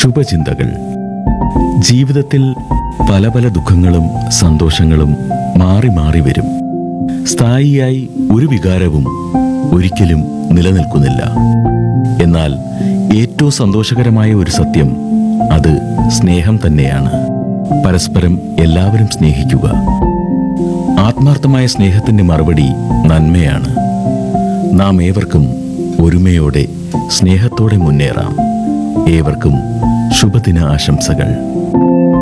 ശുഭചിന്തകൾ ജീവിതത്തിൽ പല പല ദുഃഖങ്ങളും സന്തോഷങ്ങളും മാറി മാറി വരും സ്ഥായിയായി ഒരു വികാരവും ഒരിക്കലും നിലനിൽക്കുന്നില്ല എന്നാൽ ഏറ്റവും സന്തോഷകരമായ ഒരു സത്യം അത് സ്നേഹം തന്നെയാണ് പരസ്പരം എല്ലാവരും സ്നേഹിക്കുക ആത്മാർത്ഥമായ സ്നേഹത്തിന്റെ മറുപടി നന്മയാണ് നാം ഏവർക്കും ഒരുമയോടെ സ്നേഹത്തോടെ മുന്നേറാം ഏവർക്കും ശുഭദിന ആശംസകൾ